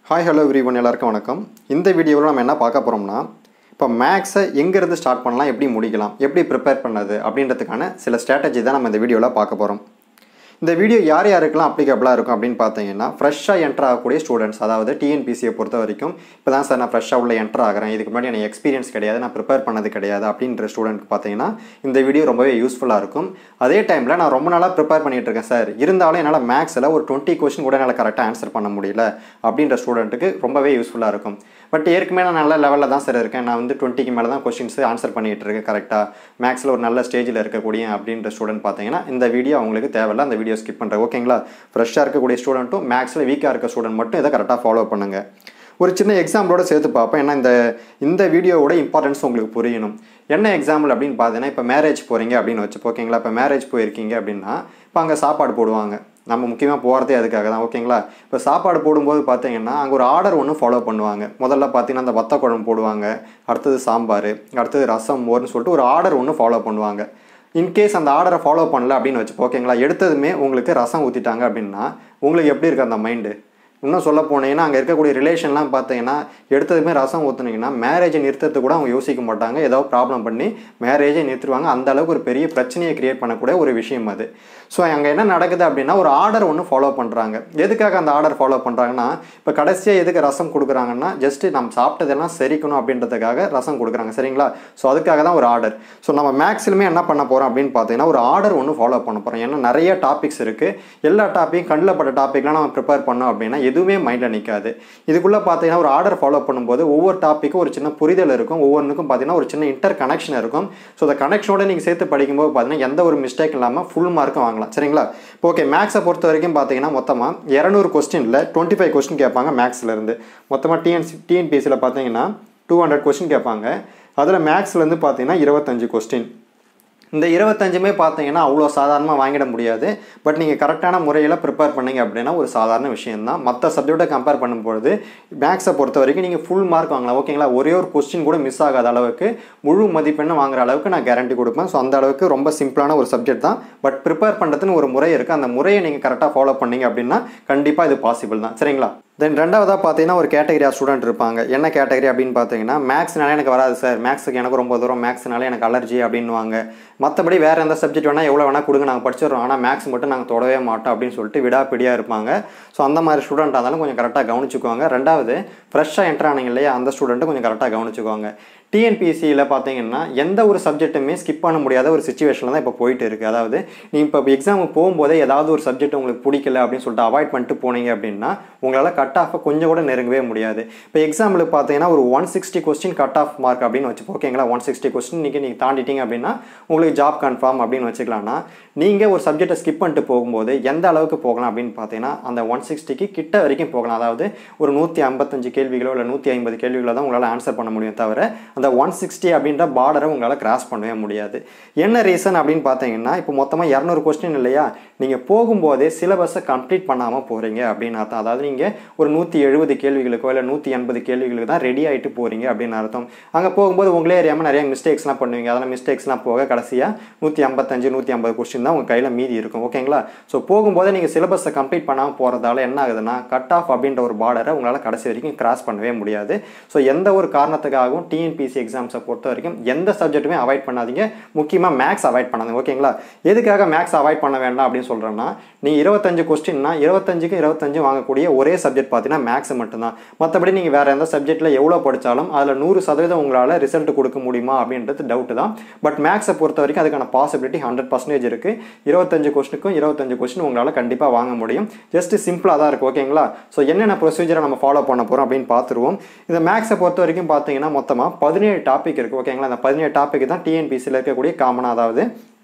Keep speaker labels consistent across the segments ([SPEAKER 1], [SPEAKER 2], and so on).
[SPEAKER 1] hi hello every one எல்லாருக்கும் வணக்கம் இந்த வீடியோவில் நம்ம என்ன பார்க்க போகிறோம்னா இப்போ மேக்ஸை எங்கேருந்து ஸ்டார்ட் பண்ணலாம் எப்படி முடிக்கலாம் எப்படி ப்ரிப்பேர் பண்ணது அப்படின்றதுக்கான சில ஸ்ட்ராட்டஜி தான் நம்ம இந்த வீடியோவில் பார்க்க போகிறோம் இந்த வீடியோ யார் யாருக்கெல்லாம் அப்ளிகபிளாக இருக்கும் அப்படின்னு பார்த்தீங்கன்னா ஃப்ரெஷ்ஷாக என்டர் ஆகக்கூடிய ஸ்டூடெண்ட்ஸ் அதாவது டிஎன்பிசியை பொறுத்த வரைக்கும் இப்போ தான் சார் நான் ஃப்ரெஷ்ஷாக உள்ள என்டர் ஆகிறேன் இதுக்கு முன்னாடி எனக்கு எக்ஸ்பீரியன்ஸ் கிடையாது நான் ப்ரிப்பேர் பண்ணது கிடையாது அப்படின்ற ஸ்டூடெண்ட்க்கு பார்த்தீங்கன்னா இந்த வீடியோ ரொம்பவே யூஸ்ஃபுல்லாக இருக்கும் அதே டைமில் நான் ரொம்ப நாளாக ப்ரிப்பேர் பண்ணிட்டு இருக்கேன் சார் இருந்தாலும் என்னால் மேக்ஸில் ஒரு டுவெண்ட்டி கொஸ்டின் கூட என்னால் கரெக்டாக ஆன்சர் பண்ண முடியல அப்படின்ற ஸ்டூடெண்ட்டுக்கு ரொம்பவே யூஸ்ஃபுல்லாக இருக்கும் பட் ஏற்கனவே நான் நல்ல லெவலில் தான் சார் இருக்கேன் நான் வந்து டுவெண்ட்டிக்கு மேலே தான் கொஸ்டின்ஸ் ஆன்சர் பண்ணிகிட்டு இருக்கேன் கரெக்டாக மேக்ஸில் ஒரு நல்ல ஸ்டேஜில் இருக்கக்கூடிய அப்படின்ற ஸ்டூடெண்ட் பார்த்தீங்கன்னா இந்த வீடியோ அவங்களுக்கு தேவையில்ல அந்த வீடியோ ஸ்கிப் பண்ணுறேன் ஓகேங்களா ஃப்ரெஷ்ஷாக இருக்கக்கூடிய ஸ்டூடெண்ட்டும் மேக்ஸில் வீக்காக இருக்க ஸ்டூடெண்ட் மட்டும் இதை கரெக்டாக ஃபாலோ பண்ணுங்கள் ஒரு சின்ன எக்ஸாம்பிளோட சேர்த்து பார்ப்பேன் ஏன்னா இந்த இந்த வீடியோவோட இம்பார்ட்டன்ஸ் உங்களுக்கு புரியணும் என்ன எக்ஸாம்பிள் அப்படின்னு பார்த்தீங்கன்னா இப்போ மேரேஜ் போகிறீங்க அப்படின்னு வச்சு ஓகேங்களா இப்போ மேரேஜ் போயிருக்கீங்க அப்படின்னா இப்போ அங்கே சாப்பாடு போடுவாங்க நம்ம முக்கியமாக போகிறதே அதுக்காக தான் ஓகேங்களா இப்போ சாப்பாடு போடும்போது பார்த்தீங்கன்னா அங்கே ஒரு ஆர்டர் ஒன்று ஃபாலோ பண்ணுவாங்க முதல்ல பார்த்தீங்கன்னா அந்த வத்த குழம்பு போடுவாங்க அடுத்தது சாம்பார் அடுத்தது ரசம் மோர்னு சொல்லிட்டு ஒரு ஆர்டர் ஒன்று ஃபாலோ பண்ணுவாங்க இன்கேஸ் அந்த ஆர்டரை ஃபாலோ பண்ணல அப்படின்னு வச்சு ஓகேங்களா எடுத்ததுமே உங்களுக்கு ரசம் ஊற்றிட்டாங்க அப்படின்னா உங்களுக்கு எப்படி இருக்குது அந்த மைண்டு இன்னும் சொல்ல போனீங்கன்னா அங்கே இருக்கக்கூடிய ரிலேஷன்லாம் பார்த்தீங்கன்னா எடுத்ததுமே ரசம் ஊற்றுனீங்கன்னா மேரேஜை நிறுத்துறது கூட அவங்க யோசிக்க மாட்டாங்க ஏதோ ப்ராப்ளம் பண்ணி மேரேஜை நிறுத்துவாங்க அந்த அளவுக்கு ஒரு பெரிய பிரச்சனையை கிரியேட் பண்ணக்கூடிய ஒரு விஷயம் அது ஸோ அங்கே என்ன நடக்குது அப்படின்னா ஒரு ஆர்டர் ஒன்று ஃபாலோ பண்ணுறாங்க எதுக்காக அந்த ஆர்டர் ஃபாலோ பண்ணுறாங்கன்னா இப்போ கடைசியாக எதுக்கு ரசம் கொடுக்குறாங்கன்னா ஜஸ்ட்டு நம்ம சாப்பிட்டதெல்லாம் செரிக்கணும் அப்படின்றதுக்காக ரசம் கொடுக்குறாங்க சரிங்களா ஸோ அதுக்காக தான் ஒரு ஆர்டர் ஸோ நம்ம மேக்ஸிலுமே என்ன பண்ண போகிறோம் அப்படின்னு பார்த்தீங்கன்னா ஒரு ஆர்டர் ஒன்று ஃபாலோ பண்ண போகிறோம் ஏன்னா நிறைய டாபிக்ஸ் இருக்குது எல்லா டாபிக் கண்ணில் பட்ட டாப்பிக்லாம் நம்ம ப்ரிப்பேர் பண்ணோம் அப்படின்னா எதுவுமே மைண்டில் நிற்காது இதுக்குள்ளே பார்த்தீங்கன்னா ஒரு ஆர்டர் ஃபாலோ பண்ணும்போது ஒவ்வொரு டாப்பிக்கும் ஒரு சின்ன புரிதல் இருக்கும் ஒவ்வொன்றுக்கும் பார்த்தீங்கன்னா ஒரு சின்ன இன்டர் கனெக்ஷன் இருக்கும் ஸோ அந்த கனெக்ஷனோட நீங்கள் சேர்த்து படிக்கும்போது பார்த்தீங்கன்னா எந்த ஒரு மிஸ்டேக் இல்லாமல் ஃபுல் மார்க்கும் வாங்கலாம் சரிங்களா இப்போ ஓகே மேக்ஸை பொறுத்த வரைக்கும் பார்த்தீங்கன்னா மொத்தமாக இரநூறு கொஸ்டினில் டுவெண்ட்டி ஃபைவ் கொஸ்டின் கேட்பாங்க மேக்ஸ்லேருந்து மொத்தமாக டிஎன்சி டிஎன்பிஎஸ்சியில் பார்த்தீங்கன்னா டூ ஹண்ட்ரட் கொஸ்டின் கேட்பாங்க அதில் மேக்ஸ்லேருந்து பார்த்தீங்கன்னா இருபத்தஞ்சு கொஸ்டின் இந்த இருபத்தஞ்சுமே பார்த்தீங்கன்னா அவ்வளோ சாதாரணமாக வாங்கிட முடியாது பட் நீங்கள் கரெக்டான முறையில் ப்ரிப்பேர் பண்ணீங்க அப்படின்னா ஒரு சாதாரண விஷயம்தான் மற்ற சப்ஜெக்டை கம்பேர் பண்ணும்பொழுது மேக்ஸை பொறுத்த வரைக்கும் நீங்கள் ஃபுல் மார்க் வாங்கலாம் ஓகேங்களா ஒரே ஒரு கொஸ்டின் கூட மிஸ் ஆகாத அளவுக்கு முழு மதிப்பெண்ணை வாங்குற அளவுக்கு நான் கேரண்டி கொடுப்பேன் ஸோ அந்த அளவுக்கு ரொம்ப சிம்பிளான ஒரு சப்ஜெக்ட் தான் பட் ப்ரிப்பேர் பண்ணுறதுன்னு ஒரு முறை இருக்குது அந்த முறையை நீங்கள் கரெக்டாக ஃபாலோ பண்ணீங்க அப்படின்னா கண்டிப்பாக இது பாசிபிள் தான் சரிங்களா தென் ரெண்டாவதாக பார்த்தீங்கன்னா ஒரு கேட்டகரி ஆஃப் ஸ்டூடெண்ட் இருப்பாங்க என்ன கேட்டகரி அப்படின்னு பார்த்தீங்கன்னா மேக்ஸ்னால எனக்கு வராது சார் மேக்ஸுக்கு எனக்கு ரொம்ப தூரம் மேக்ஸ்னால எனக்கு அலர்ஜி அப்படின்வாங்க மற்றபடி வேறு எந்த சப்ஜெக்ட் வேணால் எவ்வளோ வேணால் கொடுங்க நாங்கள் படிச்சிடுறோம் ஆனால் மேக்ஸ் மட்டும் நாங்கள் தொடவே மாட்டோம் அப்படின்னு சொல்லிட்டு விடாப்பிடியாக இருப்பாங்க ஸோ அந்த மாதிரி ஸ்டூடெண்ட் இருந்தாலும் கொஞ்சம் கரெக்டாக கவனிச்சுக்குவாங்க ரெண்டாவது ஃப்ரெஷ்ஷாக என்ட்ரு ஆனீங்க இல்லையா அந்த ஸ்டூடெண்ட்டு கொஞ்சம் கரெக்டாக கவனிச்சுக்குவாங்க டிஎன்பிசியில் பார்த்தீங்கன்னா எந்த ஒரு சப்ஜெக்ட்டுமே ஸ்கிப் பண்ண முடியாத ஒரு சுச்சுவேஷனில் தான் இப்போ போயிட்டு இருக்குது அதாவது நீங்கள் இப்போ எக்ஸாமுக்கு போகும்போதே ஏதாவது ஒரு சப்ஜெக்ட் உங்களுக்கு பிடிக்கல அப்படின்னு சொல்லிட்டு அவாய்ட் பண்ணிட்டு போனீங்க அப்படின்னா உங்களால் கட் ஆஃபை கொஞ்சம் கூட நெருங்கவே முடியாது இப்போ எக்ஸாம்பிளுக்கு பார்த்தீங்கன்னா ஒரு one sixty question cut off mark அப்படின்னு வச்சு ஓகேங்களா ஒன் சிக்ஸ்டி கொஸ்டின் நீங்கள் நீங்கள் தாண்டிட்டீங்க அப்படின்னா உங்களுக்கு ஜாப் கன்ஃபார்ம் அப்படின்னு வச்சுக்கலாம்னா நீங்கள் ஒரு சப்ஜெக்டை ஸ்கிப் பண்ணிட்டு போகும்போது எந்த அளவுக்கு போகலாம் அப்படின்னு பார்த்தீங்கன்னா அந்த ஒன் சிக்ஸ்டிக்கு கிட்ட வரைக்கும் போகலாம் அதாவது ஒரு நூற்றி ஐம்பத்தஞ்சு கேள்விகளோ இல்லை நூற்றி ஐம்பது கேள்விகளோ தான் உங்களால் ஆன்சர் பண்ண முடியும் தவிர அந்த ஒன் சிக்ஸ்டி அப்படின்ற பார்டரை உங்களால் கிராஸ் பண்ணவே முடியாது என்ன ரீசன் அப்படின்னு பார்த்தீங்கன்னா இப்போ மொத்தமாக இரநூறு கொஸ்டின் இல்லையா நீங்கள் போகும்போதே சிலபஸை கம்ப்ளீட் பண்ணாமல் போகிறீங்க அப்படின்னு அர்த்தம் அதாவது நீங்கள் ஒரு நூற்றி எழுபது கேள்விகளுக்கோ இல்லை நூற்றி எண்பது கேள்விகளுக்கு தான் ரெடி ஆகிட்டு போகிறீங்க அப்படின்னு அர்த்தம் அங்கே போகும்போது உங்களே அறியாமல் நிறைய மிஸ்டேக்ஸ்லாம் பண்ணுவீங்க அதெல்லாம் மிஸ்டேக்ஸ்லாம் போக கடைசியாக நூற்றி ஐம்பத்தஞ்சு நூற்றி ஐம்பது கொஸ்டின் தான் உங்கள் கையில் மீதி இருக்கும் ஓகேங்களா ஸோ போகும்போது நீங்கள் சிலபஸை கம்ப்ளீட் பண்ணாமல் போகிறதால என்ன ஆகுதுன்னா கட் ஆஃப் அப்படின்ற ஒரு பார்டரை உங்களால் கடைசி வரைக்கும் கிராஸ் பண்ணவே முடியாது ஸோ எந்த ஒரு காரணத்துக்காகவும் டிஎன்பிசி எக்ஸாம்ஸை பொறுத்த வரைக்கும் எந்த சப்ஜெக்ட்டுமே அவாய்ட் பண்ணாதீங்க முக்கியமாக மேக்ஸ் அவாய்ட் பண்ணாதீங்க ஓகேங்களா எதுக்காக மேக்ஸ் அவாய்ட் பண்ண வேண்டாம் அப்படின்னு சொல்கிறேன்னா நீங்கள் இருபத்தஞ்சு கொஸ்டின்னா இருபத்தஞ்சுக்கு இருபத்தஞ்சு வாங்கக்கூடிய ஒரே சப்ஜெக்ட் பார்த்தீங்கன்னா மேக்ஸ் மட்டும்தான் மற்றபடி நீங்கள் வேறு எந்த சப்ஜெக்ட்டில் எவ்வளோ படித்தாலும் அதில் நூறு சதவீதம் உங்களால் ரிசல்ட் கொடுக்க முடியுமா அப்படின்றது டவுட்டு தான் பட் மேக்ஸை பொறுத்த வரைக்கும் அதுக்கான பாசிபிலிட்டி ஹண்ட்ரட் பர்சன்டேஜ் இருக்குது இருபத்தஞ்சு கொஸ்டினுக்கும் இருபத்தஞ்சு கொஸ்டின் உங்களால் கண்டிப்பாக வாங்க முடியும் ஜஸ்ட் சிம்பிளாக தான் இருக்குது ஓகேங்களா ஸோ என்னென்ன ப்ரொசீஜரை நம்ம ஃபாலோ பண்ண போகிறோம் அப்படின்னு பார்த்துருவோம் இந்த மேக்ஸை பொறுத்த வரைக்கும் பார்த்தீங்கன்னா மொத்தமாக பதினேழு டாபிக் இருக்குது ஓகேங்களா அந்த பதினேழு டாபிக் தான் டிஎன்பிசியில் இருக்கக்கூடிய காமனாக அதாவது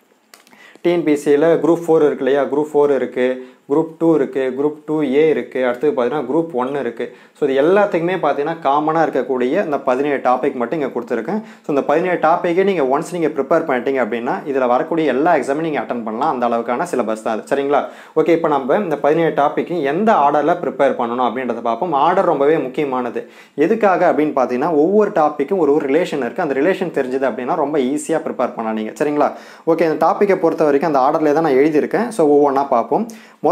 [SPEAKER 1] டிஎன்பிசியில் குரூப் ஃபோர் இருக்கு இல்லையா குரூப் ஃபோர் இருக்குது குரூப் டூ இருக்குது குரூப் டூ ஏ இருக்குது அடுத்தது பார்த்தீங்கன்னா குரூப் ஒன்று இருக்குது ஸோ இது எல்லாத்துக்குமே பார்த்தீங்கன்னா காமனாக இருக்கக்கூடிய இந்த பதினேழு டாபிக் மட்டும் இங்கே கொடுத்துருக்கேன் ஸோ இந்த பதினேழு டாப்பிக்கே நீங்கள் ஒன்ஸ் நீங்கள் ப்ரிப்பேர் பண்ணிட்டீங்க அப்படின்னா இதில் வரக்கூடிய எல்லா எக்ஸாமும் நீங்கள் அட்டன் பண்ணலாம் அந்த அளவுக்கான சிலபஸ் தான் அது சரிங்களா ஓகே இப்போ நம்ம இந்த பதினேழு டாப்பிக்கு எந்த ஆர்டரில் ப்ரிப்பேர் பண்ணணும் அப்படின்றத பார்ப்போம் ஆர்டர் ரொம்பவே முக்கியமானது எதுக்காக அப்படின்னு பார்த்தீங்கன்னா ஒவ்வொரு டாப்பிக்கும் ஒரு ஒரு ரிலேஷன் இருக்குது அந்த ரிலேஷன் தெரிஞ்சது அப்படின்னா ரொம்ப ஈஸியாக ப்ரிப்பேர் பண்ணலாம் நீங்கள் சரிங்களா ஓகே இந்த டாப்பிக்கை பொறுத்த வரைக்கும் அந்த ஆர்டரில் தான் நான் எழுதியிருக்கேன் ஸோ ஒவ்வொன்றா பார்ப்போம் முதல்ல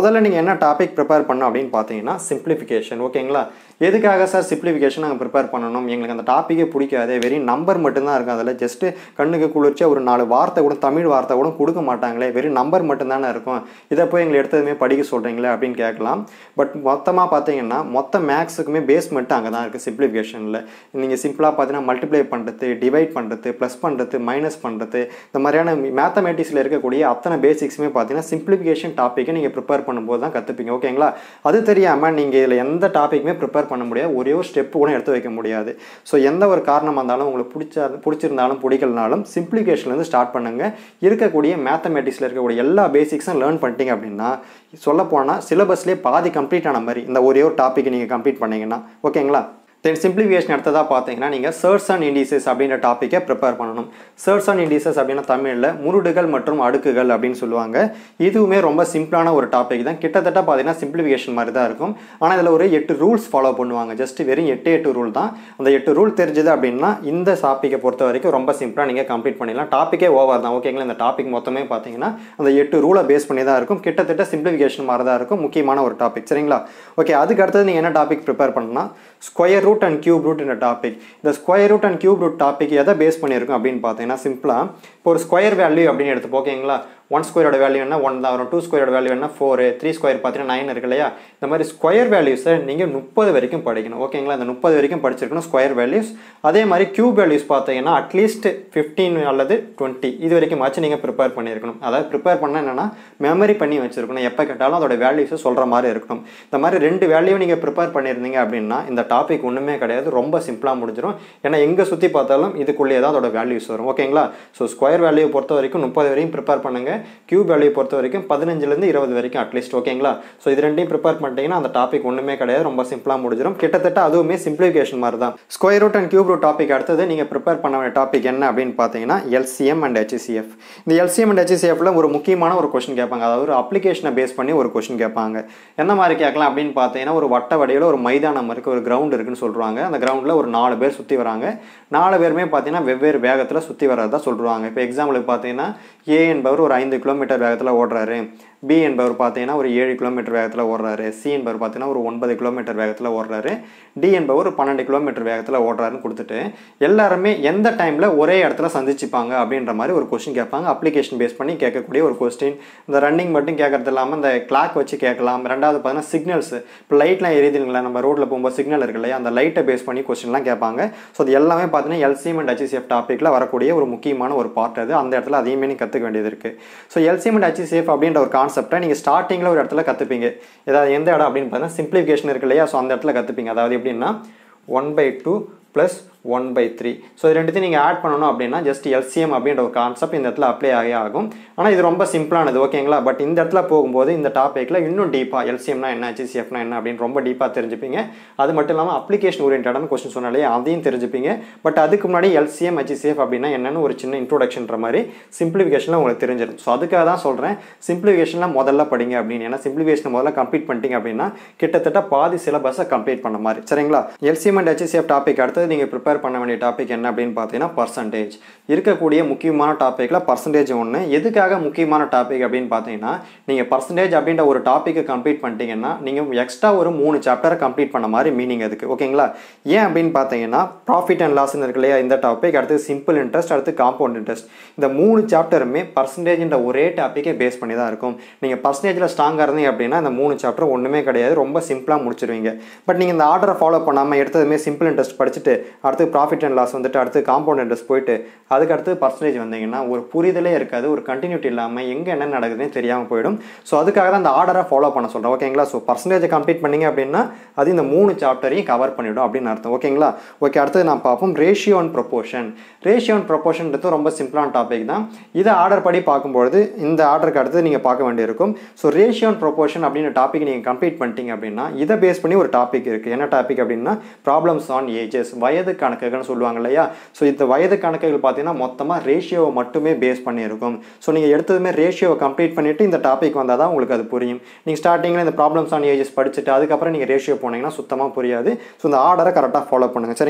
[SPEAKER 1] முதல்ல நீங்கள் என்ன டாபிக் ப்ரிப்பேர் பண்ணணும் அப்படின்னு பார்த்தீங்கன்னா சிம்பிளிஃபிகேஷன் ஓகேங்களா எதுக்காக சார் சிம்பிளிஃபிகேஷன் நாங்கள் ப்ரிப்பேர் பண்ணணும் எங்களுக்கு அந்த டாப்பிக்கே பிடிக்காது வெறும் நம்பர் மட்டும்தான் இருக்கும் அதில் ஜஸ்ட்டு கண்ணுக்கு குளிர்ச்சியாக ஒரு நாலு வார்த்தை கூட தமிழ் வார்த்தை கூட கொடுக்க மாட்டாங்களே வெறும் நம்பர் மட்டும்தானே இருக்கும் இதை போய் எங்களை எடுத்ததுமே படிக்க சொல்கிறீங்களே அப்படின்னு கேட்கலாம் பட் மொத்தமாக பார்த்தீங்கன்னா மொத்த மேக்ஸுக்குமே பேஸ்மெண்ட் அங்கே தான் இருக்குது சிம்பிளிஃபிகேஷனில் நீங்கள் சிம்பிளாக பார்த்தீங்கன்னா மல்டிப்ளை பண்ணுறது டிவைட் பண்ணுறது ப்ளஸ் பண்ணுறது மைனஸ் பண்ணுறது இந்த மாதிரியான மேத்தமேட்டிக்ஸில் இருக்கக்கூடிய அத்தனை பேசிக்ஸுமே பார்த்தீங்கன்னா சிம்பிளிஃபிகேஷன் டாப்பிக்கை நீங்கள் ப்ரிப்பேர் பண்ணும்போது தான் கற்றுப்பீங்க ஓகேங்களா அது தெரியாமல் நீங்கள் இதில் எந்த டாப்பிக்குமே ப்ரிப்பேர் பண்ண முடியாது ஒரே ஒரு ஸ்டெப்பு கூட எடுத்து வைக்க முடியாது ஸோ எந்த ஒரு காரணமாக இருந்தாலும் உங்களுக்கு பிடிச்சா பிடிச்சிருந்தாலும் பிடிக்கலனாலும் சிம்பிளிஃபிகேஷன்லேருந்து ஸ்டார்ட் பண்ணுங்கள் இருக்கக்கூடிய மேத்தமேட்டிக்ஸில் இருக்கக்கூடிய எல்லா பேசிக்ஸும் லேர்ன் பண்ணிட்டீங்க அப்படின்னா சொல்லப்போனால் சிலபஸ்லேயே பாதி கம்ப்ளீட் ஆன மாதிரி இந்த ஒரே ஒரு டாப்பிக்கை நீங்கள் கம்ப்ளீட் பண்ணீங்கன்னா ஓகேங்களா தென் சிம்பிளிஃபிகேஷன் எடுத்ததாக பார்த்தீங்கன்னா நீங்கள் சர்ட்ஸ் அண்ட் இண்டிசஸ் அப்படின்ற டாப்பிக்கை ப்ரிப்பேர் பண்ணணும் சர்ட்ஸ் அண்ட் இண்டிசஸ் அப்படின்னா தமிழில் முருடுகள் மற்றும் அடுக்குகள் அப்படின்னு சொல்லுவாங்க இதுவுமே ரொம்ப சிம்பிளான ஒரு டாபிக் தான் கிட்டத்தட்ட பார்த்தீங்கன்னா சிம்பிளிஃபிகேஷன் மாதிரி தான் இருக்கும் ஆனால் இதில் ஒரு எட்டு ரூல்ஸ் ஃபாலோ பண்ணுவாங்க ஜஸ்ட் வெறும் எட்டு எட்டு ரூல் தான் அந்த எட்டு ரூல் தெரிஞ்சது அப்படின்னா இந்த டாப்பிக்கை பொறுத்த வரைக்கும் ரொம்ப சிம்பிளாக நீங்கள் கம்ப்ளீட் பண்ணிடலாம் டாப்பிக்கே ஓவர் தான் ஓகேங்களா இந்த டாபிக் மொத்தமே பார்த்தீங்கன்னா அந்த எட்டு ரூலை பேஸ் பண்ணி தான் இருக்கும் கிட்டத்தட்ட சிம்பிளிஃபிகேஷன் மாதிரி தான் இருக்கும் முக்கியமான ஒரு டாபிக் சரிங்களா ஓகே அதுக்கு அடுத்தது நீங்கள் என்ன டாபிக் ப்ரிப்பேர் பண்ணலாம் square root and cube root இந்த டாபிக் இந்த square root and cube root topic எதை பேஸ் பண்ணியிருக்கும் அப்படின்னு பார்த்தீங்கன்னா சிம்பிளாக இப்போ ஒரு ஸ்கொயர் வேல்யூ அப்படின்னு எடுத்து ஓகேங்களா ஒன் ஸ்கொயரோட வேல்யூ என்ன ஒன் தான் வரும் டூ ஸ்கொயரோட வேல்யூ என்ன ஃபோரு த்ரீ ஸ்கொயர் பார்த்தீங்கன்னா நைன் இருக்கு இல்லையா இந்த மாதிரி ஸ்கொயர் வேல்யூஸை நீங்கள் முப்பது வரைக்கும் படிக்கணும் ஓகேங்களா இந்த முப்பது வரைக்கும் படிச்சிருக்கணும் ஸ்கொயர் வேல்யூஸ் அதே மாதிரி கியூப் வேல்யூஸ் பார்த்தீங்கன்னா அட்லீஸ்ட் ஃபிஃப்டீன் அல்லது டுவெண்ட்டி இது வரைக்கும் ஆச்சு நீங்கள் ப்ரிப்பேர் பண்ணியிருக்கணும் அதாவது ப்ரிப்பேர் பண்ண என்னென்னா மெமரி பண்ணி வச்சிருக்கணும் எப்போ கேட்டாலும் அதோட வேல்யூஸை சொல்கிற மாதிரி இருக்கணும் இந்த மாதிரி ரெண்டு வேல்யூ நீங்கள் ப்ரிப்பேர் பண்ணியிருந்தீங்க அப்படின்னா இந்த டாபிக் ஒன்றுமே கிடையாது ரொம்ப சிம்பிளாக முடிஞ்சிடும் ஏன்னா எங்கே சுற்றி பார்த்தாலும் இதுக்குள்ளேயே தான் அதோட வேல்யூஸ் வரும் ஓகேங்களா ஸோ ஸ்கொயர் வேல்யூ பொறுத்த வரைக்கும் முப்பது வரையும் ப்ரிப்பேர் பண்ணுங்கள் கியூப் வேல்யூ பொறுத்த வரைக்கும் பதினஞ்சுலேருந்து இருபது வரைக்கும் அட்லீஸ்ட் ஓகேங்களா ஸோ இது ரெண்டையும் ப்ரிப்பேர் பண்ணிட்டீங்கன்னா அந்த டாபிக் ஒன்றுமே கிடையாது ரொம்ப சிம்பிளாக முடிஞ்சிடும் கிட்டத்தட்ட அதுவுமே சிம்பிளிஃபிகேஷன் மாதிரி தான் square root and cube root topic அடுத்தது நீங்கள் ப்ரிப்பேர் பண்ண வேண்டிய டாபிக் என்ன அப்படின்னு பார்த்தீங்கன்னா எல்சிஎம் அண்ட் ஹெச்சிசிஎஃப் இந்த எல்சிஎம் அண்ட் ஹெச்சிசிஎஃப்ல ஒரு முக்கியமான ஒரு கொஸ்டின் கேட்பாங்க அதாவது ஒரு அப்ளிகேஷனை பேஸ் பண்ணி ஒரு கொஸ்டின் கேட்பாங்க என்ன மாதிரி கேட்கலாம் அப்படின்னு பார்த்தீங்கன்னா ஒரு வட்ட வடிவில் ஒரு மைதானம் இருக்குது ஒரு கிரவுண்ட் இருக்குன்னு சொல்கிறாங்க அந்த கிரவுண்டில் ஒரு நாலு பேர் சுற்றி வராங்க நாலு பேருமே பார்த்தீங்கன்னா வெவ்வேறு வேகத்தில் சுற்றி வர்றதா சொல்கிறாங்க இப்போ எக்ஸாம்பிளுக்கு பார்த்தீங்கன்னா ஏ என்பவர் ஒரு ஐந்து கிலோமீட்டர் வேகத்தில் ஓடுறாரு பி என்பவர் பார்த்தீங்கன்னா ஒரு ஏழு கிலோமீட்டர் வேகத்தில் ஓடுறாரு சி என்பவர் பார்த்தீங்கன்னா ஒரு ஒன்பது கிலோமீட்டர் வேகத்தில் ஓடுறாரு டி என்பவர் ஒரு பன்னெண்டு கிலோமீட்டர் வேகத்தில் ஓடுறாருன்னு கொடுத்துட்டு எல்லாருமே எந்த டைமில் ஒரே இடத்துல சந்திச்சுப்பாங்க அப்படின்ற மாதிரி ஒரு கொஸ்டின் கேட்பாங்க அப்ளிகேஷன் பேஸ் பண்ணி கேட்கக்கூடிய ஒரு கொஸ்டின் இந்த ரன்னிங் மட்டும் கேட்கறது இல்லாமல் இந்த கிளாக் வச்சு கேட்கலாம் ரெண்டாவது பார்த்தீங்கன்னா சிக்னல்ஸ் இப்போ லைட்லாம் எரியுதுங்களா நம்ம ரோட்டில் போகும்போது சிக்னல் இருக்கு இல்லையா அந்த லைட்டை பேஸ் பண்ணி கொஸ்டின்லாம் கேட்பாங்க ஸோ அது எல்லாமே பார்த்தீங்கன்னா எல்சிஎம் அண்ட் ஹெச்சிசிஎஃப் டாப்பிக்கில் வரக்கூடிய ஒரு முக்கியமான ஒரு பார்ட் அது அந்த இடத்துல அதையுமே நீங்கள் கற்றுக்க வேண்டியது இருக்குது ஸோ எல்சிஎம் அண்ட் ஹெச்சிசிஎஃப் அப்படின்ற ஒரு கான்செப்டை நீங்கள் ஸ்டார்டிங்கில் ஒரு இடத்துல கற்றுப்பீங்க ஏதாவது எந்த இடம் அப்படின்னு பார்த்தீங்கன்னா சிம்பிளிஃபிகேஷன் இருக்கு இல்லையா ஸோ அந்த இடத்துல கற்றுப்பீங்க அதாவது எப்படின்னா one by two plus one by three so இது ரெண்டுத்தையும் நீங்கள் ஆட் பண்ணணும் அப்படின்னா ஜஸ்ட் எல்சிஎம் அப்படின்ற ஒரு கான்செப்ட் இந்த இடத்துல அப்ளை ஆகி ஆகும் ஆனால் இது ரொம்ப சிம்பிளானது ஓகேங்களா பட் இந்த இடத்துல போகும்போது இந்த டாப்பிக்கில் இன்னும் டீப்பாக எல்சிஎம்னா என்ன ஹெச்சிசிஎஃப்னா என்ன அப்படின்னு ரொம்ப டீப்பாக தெரிஞ்சுப்பீங்க அது மட்டும் இல்லாமல் அப்ளிகேஷன் ஓரியன்டான கொஸ்டின் சொன்னாலே அதையும் தெரிஞ்சுப்பீங்க பட் அதுக்கு முன்னாடி எல்சிஎம் ஹெச்சிசிஎஃப் அப்படின்னா என்னன்னு ஒரு சின்ன இன்ட்ரோடக்ஷன்ற மாதிரி சிம்பிளிஃபிகேஷனில் உங்களுக்கு தெரிஞ்சிடும் ஸோ அதுக்காக தான் சொல்கிறேன் சிம்பிளிஃபிகேஷனில் முதல்ல படிங்க அப்படின்னு ஏன்னா சிம்பிளிஃபிகேஷன் முதல்ல கம்ப்ளீட் பண்ணிட்டீங்க அப்படின்னா கிட்டத்தட்ட பாதி சிலபஸை கம்ப்ளீட் பண்ண மாதிரி சரிங்களா எல்சிஎம் அண்ட் ஹெச்சிசிஎஃப் டாபிக் அடுத்தது நீங்கள் ப்ரிப்பேர் பண்ண வேண்டிய டாபிக் என்ன அப்படின்னு பார்த்தீங்கன்னா பர்சன்டேஜ் இருக்கக்கூடிய முக்கியமான டாப்பிக்கில் பர்சன்டேஜ் ஒன்று எதுக்காக முக்கியமான டாபிக் அப்படின்னு பார்த்தீங்கன்னா நீங்கள் பர்சன்டேஜ் அப்படின்ற ஒரு டாப்பிக்கை கம்ப்ளீட் பண்ணிட்டீங்கன்னா நீங்கள் எக்ஸ்ட்ரா ஒரு மூணு சாப்டரை கம்ப்ளீட் பண்ண மாதிரி மீனிங் அதுக்கு ஓகேங்களா ஏன் அப்படின்னு பார்த்தீங்கன்னா ப்ராஃபிட் அண்ட் லாஸ்ன்னு இருக்கு இல்லையா இந்த டாபிக் அடுத்து சிம்பிள் இன்ட்ரெஸ்ட் அடுத்து காம்பவுண்ட் இன்ட்ரெஸ்ட் இந்த மூணு சாப்டருமே பர்சன்டேஜ்ன்ற ஒரே டாப்பிக்கை பேஸ் பண்ணி தான் இருக்கும் நீங்கள் பர்சன்டேஜில் ஸ்ட்ராங்காக இருந்தீங்க அப்படின்னா இந்த மூணு சாப்டர் ஒன்றுமே கிடையாது ரொம்ப சிம்பிளாக முடிச்சிருவீங்க பட் நீங்கள் இந்த ஆர்டரை ஃபாலோ பண்ணாமல் எடுத்ததுமே சிம்பிள் இன்ட்ரெஸ்ட் படிச்சுட்டு அடுத்து ப்ராஃபிட் அண்ட் லாஸ் வந்துட்டு அடுத்து காம்பவுண்ட் இன்ட்ரெஸ்ட் போயிட்டு அதுக்கு அடுத்து பர்சன்டேஜ் வந்தீங்கன்னா ஒரு புரிதலே இருக்காது ஒரு கண்டினியூட்டி இல்லாமல் எங்கே என்ன நடக்குதுன்னு தெரியாமல் போயிடும் ஸோ அதுக்காக தான் அந்த ஆர்டரை ஃபாலோ பண்ண சொல்கிறேன் ஓகேங்களா ஸோ பர்சன்டேஜை கம்ப்ளீட் பண்ணீங்க அப்படின்னா அது இந்த மூணு சாப்டரையும் கவர் பண்ணிவிடும் அப்படின்னு அர்த்தம் ஓகேங்களா ஓகே அடுத்தது நான் பார்ப்போம் ratio and proportion ratio and ப்ரொப்போர்ஷன்றது ரொம்ப சிம்பிளான டாபிக் தான் இதை ஆர்டர் படி பார்க்கும்பொழுது இந்த ஆர்டருக்கு அடுத்து நீங்கள் பார்க்க வேண்டியிருக்கும் ஸோ ரேஷியோ அண்ட் ப்ரொப்போர்ஷன் அப்படின்னு டாபிக் நீங்கள் கம்ப்ளீட் பண்ணிட்டீங்க அப்படின்னா இதை பேஸ் பண்ணி ஒரு டாபிக் இருக்குது என்ன டாபிக் அப்படின்னா ப்ராப்ளம்ஸ் ஆன் ஏஜஸ் வயது கணக்குகள்னு சொல்லுவாங்க இல்லையா ஸோ இந்த வயது கணக்குகள் பார்த்தீங்கன்னா மொத்தமாக ரேஷியோவை மட்டுமே பேஸ் பண்ணியிருக்கும் ஸோ நீங்கள் எடுத்ததுமே ரேஷியோவை கம்ப்ளீட் பண்ணிவிட்டு இந்த டாபிக் வந்தால் தான் உங்களுக்கு அது புரியும் நீங்கள் ஸ்டார்டிங்கில் இந்த ப்ராப்ளம்ஸ் ஆன் ஏஜஸ் படிச்சுட்டு அதுக்கப்புறம் நீங்கள் ரேஷியோ போனீங்கன்னா சுத்தமாக புரியாது ஸோ இந்த ஆர்டரை கரெக்டாக ஃபாலோ பண்ணுங்கள் சரிங்களா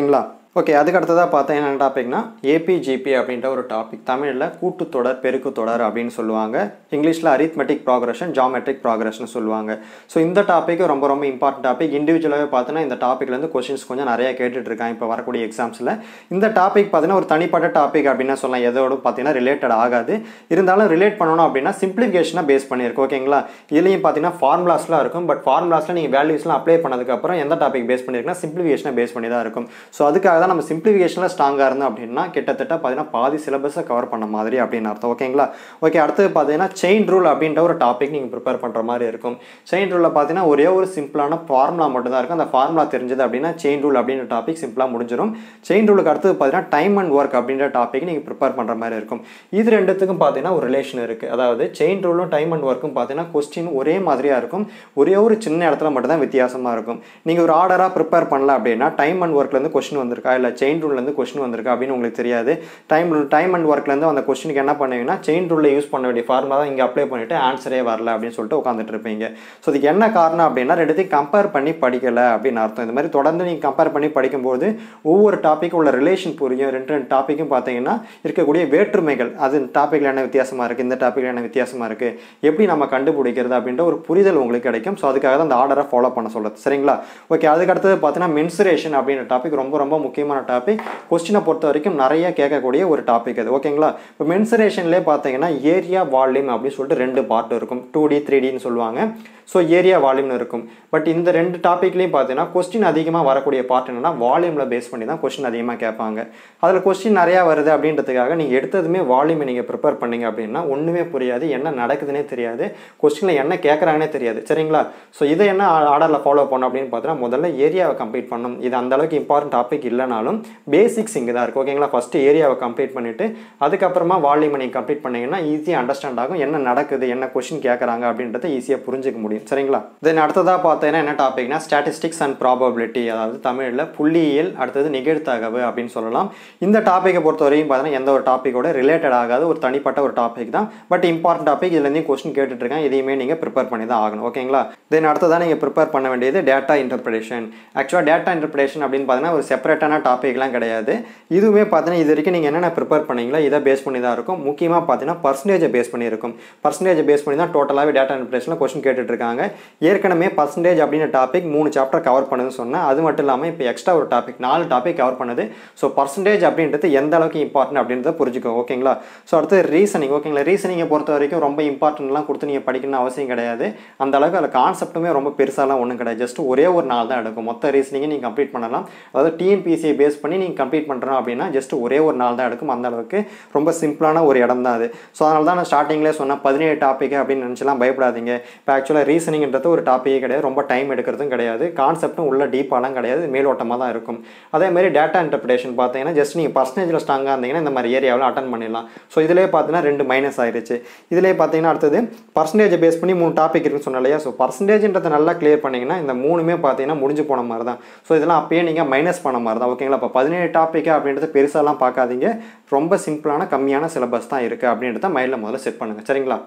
[SPEAKER 1] ஓகே அதுக்கு அடுத்ததாக பார்த்தா என்ன டாபிக்னா ஏபிஜிபி அப்படின்ற ஒரு டாபிக் தமிழில் கூட்டுத்தொடர் பெருக்குத்தொடர் அப்படின்னு சொல்லுவாங்க இங்கிலீஷில் அரித்மெட்டிக் ப்ராக்ரஷன் ஜாமெட்ரிக் ப்ராக்ரஷன் சொல்லுவாங்க ஸோ இந்த டாபிக் ரொம்ப ரொம்ப இம்பார்ட்டன்ட் டாபிக் இண்டிவிஜுவலாகவே பார்த்தோன்னா இந்த டாப்பிக்லேருந்து கொஷின்ஸ் கொஞ்சம் நிறைய கேட்டுட்டு இருக்காங்க இப்போ வரக்கூடிய எக்ஸாம்ஸில் இந்த டாபிக் பார்த்தீங்கன்னா ஒரு தனிப்பட்ட டாபிக் அப்படின்னா சொல்லலாம் எதோடு பார்த்தீங்கன்னா ரிலேட்டட் ஆகாது இருந்தாலும் ரிலேட் பண்ணணும் அப்படின்னா சிம்பிளிஃபிகேஷனாக பேஸ் பண்ணியிருக்கோம் ஓகேங்களா இதுலேயும் பார்த்தீங்கன்னா ஃபார்முலாஸ்லாம் இருக்கும் பட் ஃபார்முலாஸில் நீங்கள் வேல்யூஸ்லாம் அப்ளை பண்ணதுக்கப்புறம் எந்த டாபிக் பேஸ் பண்ணியிருக்குன்னா சிம்பிளிஃபிகேஷனை பேஸ் பண்ணி தான் இருக்கும் ஸோ அதுக்காக தான் நம்ம சிம்பிளிஃபிகேஷனில் ஸ்ட்ராங்காக இருந்தோம் அப்படின்னா கிட்டத்தட்ட பார்த்தீங்கன்னா பாதி சிலபஸை கவர் பண்ண மாதிரி அப்படின்னு அர்த்தம் ஓகேங்களா ஓகே அடுத்தது பார்த்தீங்கன்னா செயின் ரூல் அப்படின்ற ஒரு டாபிக் நீங்கள் ப்ரிப்பேர் பண்ணுற மாதிரி இருக்கும் செயின் ரூலில் பார்த்தீங்கன்னா ஒரே ஒரு சிம்பிளான ஃபார்முலா மட்டும் தான் இருக்கும் அந்த ஃபார்முலா தெரிஞ்சது அப்படின்னா செயின் ரூல் அப்படின்ற டாபிக் சிம்பிளாக முடிஞ்சிடும் செயின் ரூலுக்கு அடுத்தது பார்த்தீங்கன்னா டைம் அண்ட் ஒர்க் அப்படின்ற டாபிக் நீங்கள் ப்ரிப்பேர் பண்ணுற மாதிரி இருக்கும் இது ரெண்டுத்துக்கும் பார்த்தீங்கன்னா ஒரு ரிலேஷன் இருக்குது அதாவது செயின் ரூலும் டைம் அண்ட் ஒர்க்கும் பார்த்தீங்கன்னா கொஸ்டின் ஒரே மாதிரியாக இருக்கும் ஒரே ஒரு சின்ன இடத்துல மட்டும் தான் வித்தியாசமாக இருக்கும் நீங்கள் ஒரு ஆர்டராக ப்ரிப்பேர் பண்ணல அப்படின்னா டைம் அண்ட் ஒர்க்லேருந்து கொஸ்டின் வந்திருக்கா இல்லை செயின் ரூல்லேருந்து கொஸ்டின் வந்திருக்கா அப்படின்னு உங்களுக்கு தெரியாது டைம் ரூல் டைம் அண்ட் ஒர்க்லேருந்து அந்த கொஸ்டினுக்கு என்ன பண்ணுவீங்கன்னா செயின் ரூலில் யூஸ் பண்ண வேண்டிய ஃபார்முலா தான் இங்கே அப்ளை பண்ணிவிட்டு ஆன்சரே வரல அப்படின்னு சொல்லிட்டு உட்காந்துட்டு இருப்பீங்க ஸோ இதுக்கு என்ன காரணம் அப்படின்னா ரெண்டுத்தையும் கம்பேர் பண்ணி படிக்கலை அப்படின்னு அர்த்தம் இந்த மாதிரி தொடர்ந்து நீங்கள் கம்பேர் பண்ணி படிக்கும்போது ஒவ்வொரு டாப்பிக்கும் உள்ள ரிலேஷன் புரியும் ரெண்டு ரெண்டு டாப்பிக்கும் பார்த்தீங்கன்னா இருக்கக்கூடிய வேற்றுமைகள் அது டாப்பிக்கில் என்ன வித்தியாசமாக இருக்குது இந்த டாப்பிக்கில் என்ன வித்தியாசமாக இருக்குது எப்படி நம்ம கண்டுபிடிக்கிறது அப்படின்ற ஒரு புரிதல் உங்களுக்கு கிடைக்கும் ஸோ அதுக்காக தான் அந்த ஆர்டரை ஃபாலோ பண்ண சொல்லுது சரிங்களா ஓகே அதுக்கு அடுத்தது பார்த்தீங்கன்னா மென்சுரேஷன் அப்படின்ற டாபிக் ரொம்ப ரொம்ப முக்கியமான டாபிக் கொஸ்டினை பொறுத்த வரைக்கும் நிறைய கேட்கக்கூடிய ஒரு டாபிக் அது ஓகேங்களா இப்போ மென்சுரேஷன்லேயே பார்த்தீங்கன்னா ஏரியா வால்யூம் அப்படின்னு சொல்லிட்டு ரெண்டு பார்ட் இருக்கும் டூ டி த்ரீ டின்னு சொல்லுவாங்க ஸோ ஏரியா வால்யூம்னு இருக்கும் பட் இந்த ரெண்டு டாப்பிக்லேயும் பார்த்தீங்கன்னா கொஸ்டின் அதிகமாக வரக்கூடிய பார்ட் என்னன்னா வால்யூமில் பேஸ் பண்ணி தான் கொஸ்டின் அதிகமாக கேட்பாங்க அதில் கொஸ்டின் நிறையா வருது அப்படின்றதுக்காக நீங்கள் எடுத்ததுமே வால்யூமை நீங்கள் ப்ரிப்பேர் பண்ணீங்க அப்படின்னா ஒன்றுமே புரியாது என்ன நடக்குதுன்னே தெரியாது கொஸ்டினில் என்ன கேட்குறாங்கன்னே தெரியாது சரிங்களா ஸோ இதை என்ன ஆர்டரில் ஃபாலோ பண்ணணும் அப்படின்னு பார்த்தீங்கன்னா முதல்ல ஏரியாவை கம்ப்ளீட் பண்ணணும் இது அந்த அளவுக்கு இம்பார்ட்டன்ட் டாபிக் இல்லைனாலும் பேசிக்ஸ் இங்கே தான் இருக்குது ஓகேங்களா ஃபஸ்ட்டு ஏரியாவை கம்ப்ளீட் பண்ணிவிட்டு அதுக்கப்புறமா வால்யூமை நீங்கள் கம்ப்ளீட் பண்ணீங்கன்னா ஈஸியாக அண்டர்ஸ்டாண்ட் ஆகும் என்ன நடக்குது என்ன கொஸ்டின் கேட்குறாங்க அப்படின்றத ஈஸியாக புரிஞ்சுக்க முடியும் சரிங்களா தென் அடுத்ததாக பார்த்தீங்கன்னா என்ன டாபிக்னா ஸ்டாட்டிஸ்டிக்ஸ் அண்ட் ப்ராபபிலிட்டி அதாவது தமிழில் புள்ளியியல் அடுத்தது நிகழ்த்தகவு அப்படின்னு சொல்லலாம் இந்த டாப்பிக்கை பொறுத்த வரைக்கும் பார்த்தீங்கன்னா எந்த ஒரு டாப்பிக்கோட ரிலேட்டட் ஆகாத ஒரு தனிப்பட்ட ஒரு டாபிக் தான் பட் இம்பார்ட்டன்ட் டாபிக் இதுலேருந்து கொஸ்டின் கேட்டுட்ருக்கேன் இதையுமே நீங்கள் ப்ரிப்பேர் பண்ணி தான் ஆகணும் ஓகேங்களா தென் அடுத்ததாக நீங்கள் ப்ரிப்பேர் பண்ண வேண்டியது டேட்டா இன்டர்பிரேஷன் ஆக்சுவலாக டேட்டா இன்டர்பிரேஷன் அப்படின்னு பார்த்தீங்கன்னா ஒரு செப்பரேட்டான டாப்பிக்லாம் கிடையாது இதுவுமே பார்த்தீங்கன்னா இது வரைக்கும் நீங்கள் என்னென்ன ப்ரிப்பேர் பண்ணீங்களோ இதை பேஸ் பண்ணி தான் இருக்கும் முக்கியமாக பார்த்தீங்கன்னா பர்சன்டேஜை பேஸ் பண்ணி இருக்கும் பர்சன்டேஜை பேஸ் பண்ணி தான் டோட்டலாகவே டேட்டா இன்டர்பிரேஷனில் கொஸ்டின் கேட்டுட்டு இருக்காங்க ஏற்கனவே பர்சன்டேஜ் அப்படின்ற டாபிக் மூணு சாப்டர் கவர் பண்ணுதுன்னு சொன்னேன் அது மட்டும் இல்லாமல் இப்போ எக்ஸ்ட்ரா ஒரு டாபிக் நாலு டாபிக் கவர் பண்ணுது ஸோ பர்சன்டேஜ் அப்படின்றது எந்த அளவுக்கு இம்பார்ட்டன்ட் அப்படின்றத புரிஞ்சுக்கோ ஓகேங்களா ஸோ அடுத்து ரீசனிங் ஓகேங்களா ரீசனிங்கை பொறுத்த வரைக்கும் ரொம்ப இம்பார்ட்டன்ட்லாம் கொடுத்து நீங்கள் படிக்கணும்னு அவசியம் கிடையாது அந்த அளவுக்கு அதில் கான்செப்ட்டுமே ரொம்ப பெருசாலாம் ஒன்றும் கிடையாது ஜஸ்ட் ஒரே ஒரு நாள் தான் எடுக்கும் மொத்த ரீசனிங்கை நீங்கள் கம்ப்ளீட் பண்ணலாம் அதாவது டிஎன்பிசியை பேஸ் பண்ணி நீங்கள் கம்ப்ளீட் பண்ணுறோம் அப்படின்னா ஜஸ்ட் ஒரே ஒரு நாள் தான் எடுக்கும் அந்த அளவுக்கு ரொம்ப சிம்பிளான ஒரு இடம் தான் அது ஸோ அதனால தான் நான் ஸ்டார்டிங்லேயே சொன்னேன் பதினேழு டாபிக் அப்படின்னு நினச்சலாம் பயப்படாதீங்க இப்போ ஆக்சுவலாக ரீசனிங்ன்றது ஒரு டாப்பிக்கே கிடையாது ரொம்ப டைம் எடுக்கிறதும் கிடையாது கான்செப்ட்டும் உள்ள டீப்பாலாம் கிடையாது மேலோட்டமாக தான் இருக்கும் அதே மாதிரி டேட்டா இன்டர்பிரேஷன் பார்த்தீங்கன்னா ஜஸ்ட் நீங்கள் பர்சன்டேஜில் ஸ்ட்ராங்காக இருந்தீங்கன்னா இந்த மாதிரி ஏரியாவில் அட்டன் பண்ணிடலாம் ஸோ இதிலே பார்த்தீங்கன்னா ரெண்டு மைனஸ் ஆயிருச்சு இதிலே பார்த்தீங்கன்னா அடுத்தது பர்சன்டேஜை பேஸ் பண்ணி மூணு டாபிக் இருக்குன்னு சொன்னேன் இல்லையா ஸோ பர்சன்டேஜ்ன்றதை நல்லா கிளியர் பண்ணிங்கன்னா இந்த மூணுமே பார்த்தீங்கன்னா முடிஞ்சு போன மாதிரி தான் ஸோ இதெல்லாம் அப்பயே நீங்கள் மைனஸ் பண்ண மாதிரி தான் ஓகேங்களா இப்போ பதினேழு டாப்பிக் அப்படின்றது பெருசாலாம் பார்க்காதீங்க ரொம்ப சிம்பிளான கம்மியான சிலபஸ் தான் இருக்குது அப்படின்றத மைண்டில் முதல்ல செட் பண்ணுங்கள் சரிங்களா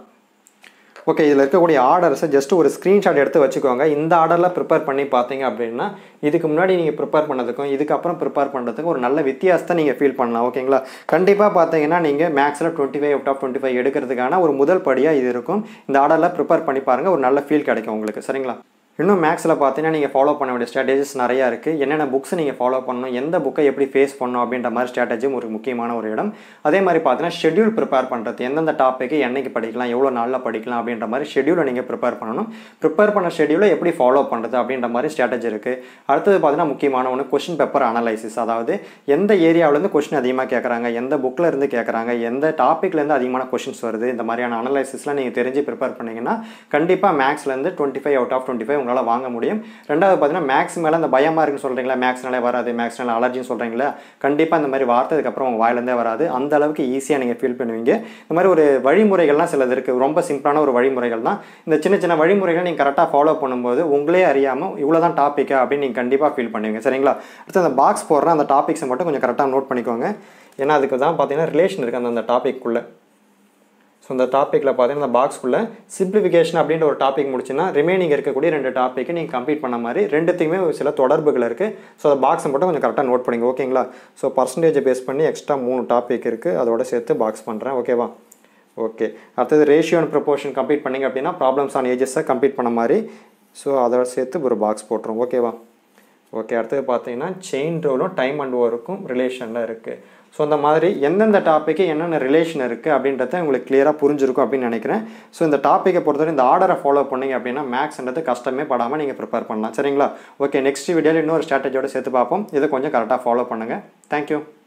[SPEAKER 1] ஓகே இதில் இருக்கக்கூடிய ஆர்டர்ஸை ஜஸ்ட் ஒரு ஸ்க்ரீன்ஷாட் எடுத்து வச்சுக்கோங்க இந்த ஆர்டரில் ப்ரிப்பேர் பண்ணி பார்த்தீங்க அப்படின்னா இதுக்கு முன்னாடி நீங்கள் ப்ரிப்பேர் பண்ணதுக்கும் இதுக்கப்புறம் ப்ரிப்பேர் பண்ணுறதுக்கும் ஒரு நல்ல வித்தியாசத்தை நீங்கள் ஃபீல் பண்ணலாம் ஓகேங்களா கண்டிப்பாக பார்த்தீங்கன்னா நீங்கள் மேக்ஸில் twenty five out of twenty five எடுக்கிறதுக்கான ஒரு முதல் படியாக இது இருக்கும் இந்த ஆர்டரில் ப்ரிப்பேர் பண்ணி பாருங்கள் ஒரு நல்ல ஃபீல் கிடைக்கும் உங்களுக்கு சரிங்களா இன்னும் மேக்ஸில் பார்த்தீங்கன்னா நீங்கள் ஃபாலோ பண்ண வேண்டிய ஸ்ட்ராட்டஜிஸ் நிறையா இருக்குது என்னென்ன புக்ஸ் நீங்கள் ஃபாலோ பண்ணணும் எந்த புக்கை எப்படி ஃபேஸ் பண்ணணும் அப்படின்ற மாதிரி ஸ்ட்ராட்டஜியும் ஒரு முக்கியமான ஒரு இடம் அதே மாதிரி பார்த்தீங்கன்னா ஷெட்யூல் ப்ரிப்பேர் பண்ணுறது எந்தெந்த டாப்பிக்கு என்னைக்கு படிக்கலாம் எவ்வளோ நாளில் படிக்கலாம் அப்படின்ற மாதிரி ஷெட்யூலை நீங்கள் ப்ரிப்பேர் பண்ணணும் ப்ரிப்பேர் பண்ண ஷெட்யூலை எப்படி ஃபாலோ பண்ணுறது அப்படின்ற மாதிரி ஸ்ட்ராட்டஜி இருக்குது அடுத்தது பார்த்தீங்கன்னா முக்கியமான ஒன்று கொஷின் பேப்பர் அனலைசிஸ் அதாவது எந்த ஏரியாவிலேருந்து கொஷின் அதிகமாக கேட்குறாங்க எந்த புக்கில் இருந்து கேட்குறாங்க எந்த டாப்பிக்லேருந்து அதிகமான கொஷின்ஸ் வருது இந்த மாதிரியான அனலைசிஸ்லாம் நீங்கள் தெரிஞ்சு ப்ரிப்பேர் பண்ணிங்கன்னா கண்டிப்பாக மேக்ஸ்லேருந்து twenty five out of twenty five உங்களால் வாங்க முடியும் ரெண்டாவது பார்த்தீங்கன்னா மேக்ஸ் மேலே அந்த பயமாக இருக்குன்னு சொல்கிறீங்களா மேக்ஸ்னாலே வராது மேக்ஸ்னால அலர்ஜின்னு சொல்கிறீங்களா கண்டிப்பாக இந்த மாதிரி வார்த்தை அதுக்கப்புறம் உங்கள் வாயிலேருந்தே வராது அந்த அளவுக்கு ஈஸியாக நீங்கள் ஃபீல் பண்ணுவீங்க இந்த மாதிரி ஒரு வழிமுறைகள்லாம் சிலது இருக்குது ரொம்ப சிம்பிளான ஒரு வழிமுறைகள் தான் இந்த சின்ன சின்ன வழிமுறைகள் நீங்கள் கரெக்டாக ஃபாலோ பண்ணும்போது உங்களே அறியாமல் இவ்வளோ தான் டாப்பிக்கா அப்படின்னு நீங்கள் கண்டிப்பாக ஃபீல் பண்ணுவீங்க சரிங்களா அடுத்து அந்த பாக்ஸ் போடுற அந்த டாபிக்ஸை மட்டும் கொஞ்சம் கரெக்டாக நோட் பண்ணிக்கோங்க ஏன்னா அதுக்கு தான் பார்த்தீங்கன்னா ரிலேஷன் இருக்குது அந்த அந்த டாபிக்குள்ளே ஸோ இந்த டாப்பிக்கில் பார்த்தீங்கன்னா இந்த பாக்ஸ்க்குள்ளே சிம்பிளிஃபிகேஷன் அப்படின்ற ஒரு டாபிக் முடிச்சுன்னா ரிமைனிங் இருக்கக்கூடிய ரெண்டு டாப்பிக்கு நீங்கள் கம்ப்ளீட் பண்ண மாதிரி ரெண்டுத்துக்குமே ஒரு சில தொடர்புகள் இருக்குது ஸோ அந்த பாக்ஸை மட்டும் கொஞ்சம் கரெக்டாக நோட் பண்ணிங்க ஓகேங்களா ஸோ பர்சன்டேஜை பேஸ் பண்ணி எக்ஸ்ட்ரா மூணு டாபிக் இருக்குது அதோட சேர்த்து பாக்ஸ் பண்ணுறேன் ஓகேவா ஓகே அடுத்தது ரேஷியோ அண்ட் ப்ரொபோர்ஷன் கம்ப்ளீட் பண்ணிங்க அப்படின்னா ப்ராப்ளம்ஸ் ஆன் ஏஜஸை கம்ப்ளீட் பண்ண மாதிரி ஸோ அதோட சேர்த்து ஒரு பாக்ஸ் போட்டுரும் ஓகேவா ஓகே அடுத்தது பார்த்தீங்கன்னா செயின் ரோலும் டைம் அண்ட் ஓருக்கும் ரிலேஷனில் இருக்குது ஸோ அந்த மாதிரி எந்தெந்த டாப்பிக்கு என்னென்ன ரிலேஷன் இருக்குது அப்படின்றத உங்களுக்கு கிளியராக புரிஞ்சிருக்கும் அப்படின்னு நினைக்கிறேன் ஸோ இந்த டாப்பிக்கை பொறுத்தவரை இந்த ஆர்டரை ஃபாலோ பண்ணீங்க அப்படின்னா மேக்ஸ்ன்றது கஷ்டமே படாமல் நீங்கள் ப்ரிப்பேர் பண்ணலாம் சரிங்களா ஓகே நெக்ஸ்ட் வீடியோவில் இன்னொரு ஸ்ட்ராட்டஜியோட சேர்த்து பார்ப்போம் இதை கொஞ்சம் கரெக்டாக ஃபாலோ பண்ணுங்கள் தேங்க்யூ